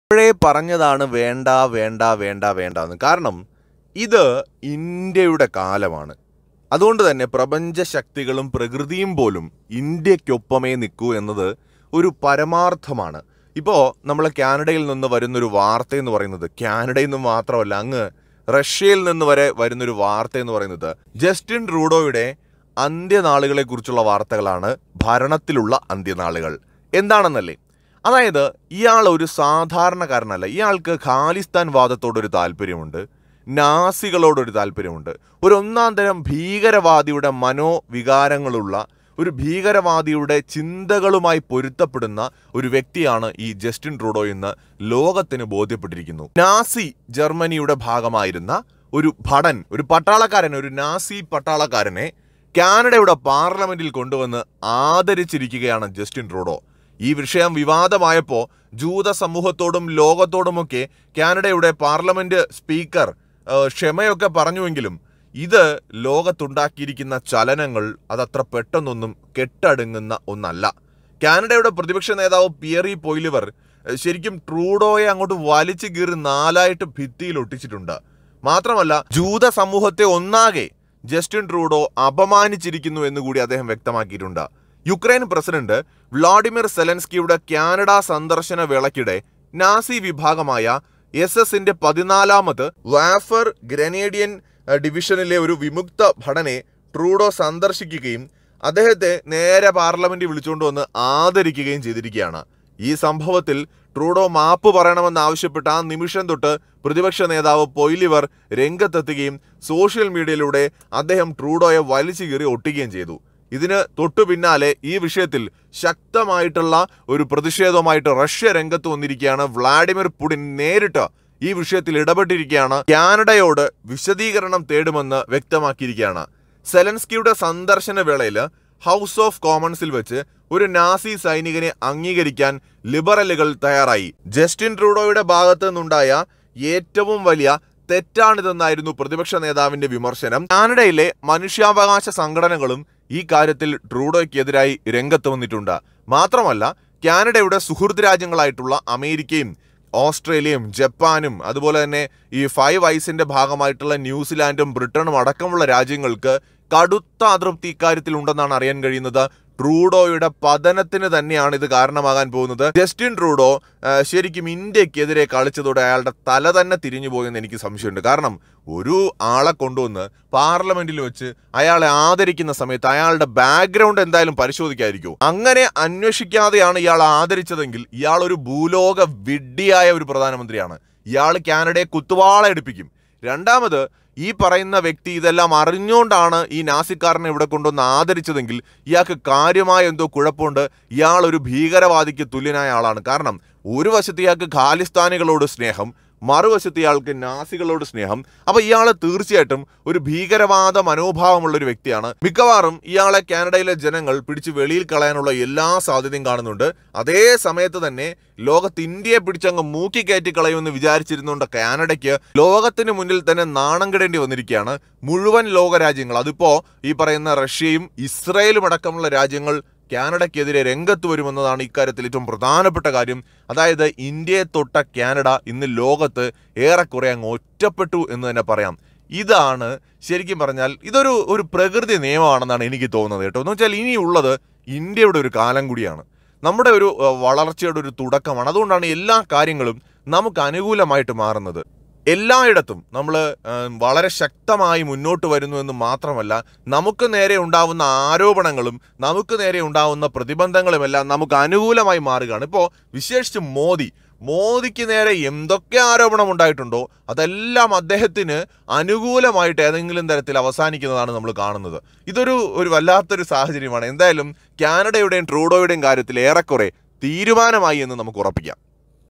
ഇപ്പോഴേ പറഞ്ഞതാണ് വേണ്ട വേണ്ട വേണ്ട വേണ്ട എന്ന് കാരണം ഇത് ഇന്ത്യയുടെ കാലമാണ് അതുകൊണ്ട് തന്നെ പ്രപഞ്ച ശക്തികളും പ്രകൃതിയും പോലും ഇന്ത്യക്കൊപ്പമേ നിൽക്കൂ എന്നത് ഒരു പരമാർത്ഥമാണ് ഇപ്പോൾ നമ്മൾ കാനഡയിൽ നിന്ന് വരുന്നൊരു വാർത്ത എന്ന് പറയുന്നത് കാനഡയിൽ നിന്ന് മാത്രമല്ല അങ്ങ് റഷ്യയിൽ നിന്ന് വരെ വരുന്നൊരു വാർത്ത എന്ന് പറയുന്നത് ജസ്റ്റിൻ ട്രൂഡോയുടെ അന്ത്യനാളുകളെ കുറിച്ചുള്ള വാർത്തകളാണ് ഭരണത്തിലുള്ള അന്ത്യനാളുകൾ എന്താണെന്നല്ലേ അതായത് ഇയാൾ ഒരു സാധാരണക്കാരനല്ല ഇയാൾക്ക് ഖാലിസ്ഥാൻ വാദത്തോടൊരു താല്പര്യമുണ്ട് നാസികളോടൊരു താല്പര്യമുണ്ട് ഒരു ഒന്നാം തരം ഭീകരവാദിയുടെ മനോവികാരങ്ങളുള്ള ഒരു ഭീകരവാദിയുടെ ചിന്തകളുമായി പൊരുത്തപ്പെടുന്ന ഒരു വ്യക്തിയാണ് ഈ ജസ്റ്റിൻ ട്രൂഡോ എന്ന് ലോകത്തിന് ബോധ്യപ്പെട്ടിരിക്കുന്നു നാസി ജർമ്മനിയുടെ ഭാഗമായിരുന്ന ഒരു ഭടൻ ഒരു പട്ടാളക്കാരൻ ഒരു നാസി പട്ടാളക്കാരനെ കാനഡയുടെ പാർലമെന്റിൽ കൊണ്ടുവന്ന് ആദരിച്ചിരിക്കുകയാണ് ജസ്റ്റിൻ ട്രൂഡോ ഈ വിഷയം വിവാദമായപ്പോൾ ജൂത സമൂഹത്തോടും ലോകത്തോടുമൊക്കെ കാനഡയുടെ പാർലമെന്റ് സ്പീക്കർ ഏഹ്, ക്ഷമയൊക്കെ പറഞ്ഞുവെങ്കിലും ഇത് ലോകത്തുണ്ടാക്കിയിരിക്കുന്ന ചലനങ്ങൾ അതത്ര പെട്ടെന്നൊന്നും കെട്ടടങ്ങുന്ന ഒന്നല്ല കാനഡയുടെ പ്രതിപക്ഷ നേതാവ് പിയറി പൊയിലിവർ ഏഹ്, ശരിക്കും ട്രൂഡോയെ അങ്ങോട്ട് വലിച്ചു കീറി നാലായിട്ട് ഭിത്തിയിൽ ഒട്ടിച്ചിട്ടുണ്ട് മാത്രമല്ല ജൂത സമൂഹത്തെ ഒന്നാകെ ജസ്റ്റിൻ ട്രൂഡോ അപമാനിച്ചിരിക്കുന്നു എന്ന് കൂടി അദ്ദേഹം വ്യക്തമാക്കിയിട്ടുണ്ട് യുക്രൈൻ പ്രസിഡന്റ് വ്ളാഡിമിർ സെലൻസ്കിയുടെ കാനഡ സന്ദർശന വേളയ്ക്കിടെ നാസി വിഭാഗമായ എസ് എസിന്റെ പതിനാലാമത് വാഫർ ഗ്രനേഡിയൻ അഹ്, ഡിവിഷനിലെ ഒരു വിമുക്ത ഭടനെ ട്രൂഡോ സന്ദർശിക്കുകയും അദ്ദേഹത്തെ നേരെ പാർലമെന്റിൽ വിളിച്ചുകൊണ്ട് വന്ന് ആദരിക്കുകയും ചെയ്തിരിക്കുകയാണ് ഈ സംഭവത്തിൽ ട്രൂഡോ മാപ്പ് പറയണമെന്ന് ആവശ്യപ്പെട്ട ആ നിമിഷം തൊട്ട് പ്രതിപക്ഷ നേതാവ് പൊയ്ലിവർ രംഗത്തെത്തുകയും സോഷ്യൽ മീഡിയയിലൂടെ അദ്ദേഹം ട്രൂഡോയെ വലിച്ചു കീറി ഒട്ടുകയും ചെയ്തു ഇതിന് തൊട്ടു പിന്നാലെ ഈ വിഷയത്തിൽ ശക്തമായിട്ടുള്ള ഒരു പ്രതിഷേധവുമായിട്ട് റഷ്യ രംഗത്ത് വന്നിരിക്കുകയാണ് വ്ളാഡിമിർ പുടിൻ നേരിട്ട് ഈ വിഷയത്തിൽ ഇടപെട്ടിരിക്കുകയാണ് കാനഡയോട് വിശദീകരണം തേടുമെന്ന് വ്യക്തമാക്കിയിരിക്കുകയാണ് സെലൻസ്കിയുടെ സന്ദർശന വേളയിൽ ഹൗസ് ഓഫ് കോമൺസിൽ വെച്ച് ഒരു നാസി സൈനികനെ അംഗീകരിക്കാൻ ലിബറലുകൾ തയ്യാറായി ജസ്റ്റിൻ ട്രൂഡോയുടെ ഭാഗത്തു നിന്നുണ്ടായ ഏറ്റവും വലിയ തെറ്റാണിതെന്നായിരുന്നു പ്രതിപക്ഷ നേതാവിന്റെ വിമർശനം കാനഡയിലെ മനുഷ്യാവകാശ സംഘടനകളും ഈ കാര്യത്തിൽ ട്രൂഡോയ്ക്കെതിരായി രംഗത്ത് വന്നിട്ടുണ്ട് മാത്രമല്ല കാനഡയുടെ സുഹൃത്ത് രാജ്യങ്ങളായിട്ടുള്ള അമേരിക്കയും ഓസ്ട്രേലിയയും ജപ്പാനും അതുപോലെ തന്നെ ഈ ഫൈവ് ഐസിന്റെ ഭാഗമായിട്ടുള്ള ന്യൂസിലാൻഡും ബ്രിട്ടനും അടക്കമുള്ള രാജ്യങ്ങൾക്ക് കടുത്ത അതൃപ്തി ഇക്കാര്യത്തിൽ ഉണ്ടെന്നാണ് അറിയാൻ കഴിയുന്നത് ട്രൂഡോയുടെ പതനത്തിന് തന്നെയാണ് ഇത് കാരണമാകാൻ പോകുന്നത് ജസ്റ്റിൻ ട്രൂഡോ ആ, ശരിക്കും ഇന്ത്യക്കെതിരെ കളിച്ചതോടെ അയാളുടെ തല തന്നെ തിരിഞ്ഞു പോയെന്ന് എനിക്ക് സംശയമുണ്ട് കാരണം ഒരു ആളെ കൊണ്ടുവന്ന് പാർലമെന്റിൽ വെച്ച് അയാളെ ആദരിക്കുന്ന സമയത്ത് അയാളുടെ ബാക്ക്ഗ്രൗണ്ട് എന്തായാലും പരിശോധിക്കായിരിക്കും അങ്ങനെ അന്വേഷിക്കാതെയാണ് ഇയാൾ ആദരിച്ചതെങ്കിൽ ഇയാൾ ഒരു ഭൂലോക വിഡ്ഢിയായ ഒരു പ്രധാനമന്ത്രിയാണ് ഇയാൾ കാനഡയെ കുത്തുവാള എടുപ്പിക്കും രണ്ടാമത് ഈ പറയുന്ന വ്യക്തി ഇതെല്ലാം അറിഞ്ഞുകൊണ്ടാണ് ഈ നാസിക്കാരനെ ഇവിടെ കൊണ്ടുവന്ന് ആദരിച്ചതെങ്കിൽ ഇയാൾക്ക് കാര്യമായ എന്തോ കുഴപ്പമുണ്ട് ഇയാൾ ഒരു ഭീകരവാദിക്ക് തുല്യനായ ആളാണ് കാരണം ഒരു വശത്ത് ഇയാൾക്ക് ഖാലിസ്ഥാനികളോട് സ്നേഹം മറുവശത്ത് ഇയാൾക്ക് നാസികളോട് സ്നേഹം അപ്പൊ ഇയാൾ തീർച്ചയായിട്ടും ഒരു ഭീകരവാദ മനോഭാവമുള്ള ഒരു വ്യക്തിയാണ് മിക്കവാറും ഇയാളെ കാനഡയിലെ ജനങ്ങൾ പിടിച്ച് വെളിയിൽ കളയാനുള്ള എല്ലാ സാധ്യതയും കാണുന്നുണ്ട് അതേ സമയത്ത് തന്നെ ലോകത്ത് ഇന്ത്യയെ പിടിച്ചങ്ങ് മൂക്കി കയറ്റി കളയുമെന്ന് വിചാരിച്ചിരുന്നുകൊണ്ട് കാനഡയ്ക്ക് ലോകത്തിന് മുന്നിൽ തന്നെ നാണം കെടേണ്ടി വന്നിരിക്കുകയാണ് മുഴുവൻ ലോകരാജ്യങ്ങൾ അതിപ്പോ ഈ പറയുന്ന റഷ്യയും ഇസ്രയേലും അടക്കമുള്ള രാജ്യങ്ങൾ കാനഡയ്ക്കെതിരെ രംഗത്ത് വരുമെന്നതാണ് ഇക്കാര്യത്തിൽ ഏറ്റവും പ്രധാനപ്പെട്ട കാര്യം അതായത് ഇന്ത്യയെ തൊട്ട കാനഡ ഇന്ന് ലോകത്ത് ഏറെക്കുറെ അങ്ങ് ഒറ്റപ്പെട്ടു എന്ന് തന്നെ പറയാം ഇതാണ് ശരിക്കും പറഞ്ഞാൽ ഇതൊരു ഒരു പ്രകൃതി നിയമമാണെന്നാണ് എനിക്ക് തോന്നുന്നത് കേട്ടോ എന്ന് വെച്ചാൽ ഇനിയുള്ളത് ഇന്ത്യയുടെ ഒരു കാലം കൂടിയാണ് നമ്മുടെ ഒരു ഏഹ്, വളർച്ചയുടെ ഒരു തുടക്കമാണ് അതുകൊണ്ടാണ് എല്ലാ കാര്യങ്ങളും നമുക്ക് അനുകൂലമായിട്ട് മാറുന്നത് എല്ലായിടത്തും നമ്മൾ വളരെ ശക്തമായി മുന്നോട്ട് വരുന്നു എന്ന് മാത്രമല്ല നമുക്ക് നേരെ ഉണ്ടാവുന്ന ആരോപണങ്ങളും നമുക്ക് നേരെ ഉണ്ടാവുന്ന പ്രതിബന്ധങ്ങളുമെല്ലാം നമുക്ക് അനുകൂലമായി മാറുകയാണ് ഇപ്പോൾ വിശേഷിച്ച് മോദി മോദിക്ക് നേരെ എന്തൊക്കെ ആരോപണം ഉണ്ടായിട്ടുണ്ടോ അതെല്ലാം അദ്ദേഹത്തിന് അനുകൂലമായിട്ട് ഏതെങ്കിലും തരത്തിൽ അവസാനിക്കുന്നതാണ് നമ്മൾ കാണുന്നത് ഇതൊരു ഒരു വല്ലാത്തൊരു സാഹചര്യമാണ് എന്തായാലും കാനഡയുടെയും ട്രൂഡോയുടെയും കാര്യത്തിൽ ഏറെക്കുറെ തീരുമാനമായി എന്ന് നമുക്ക് ഉറപ്പിക്കാം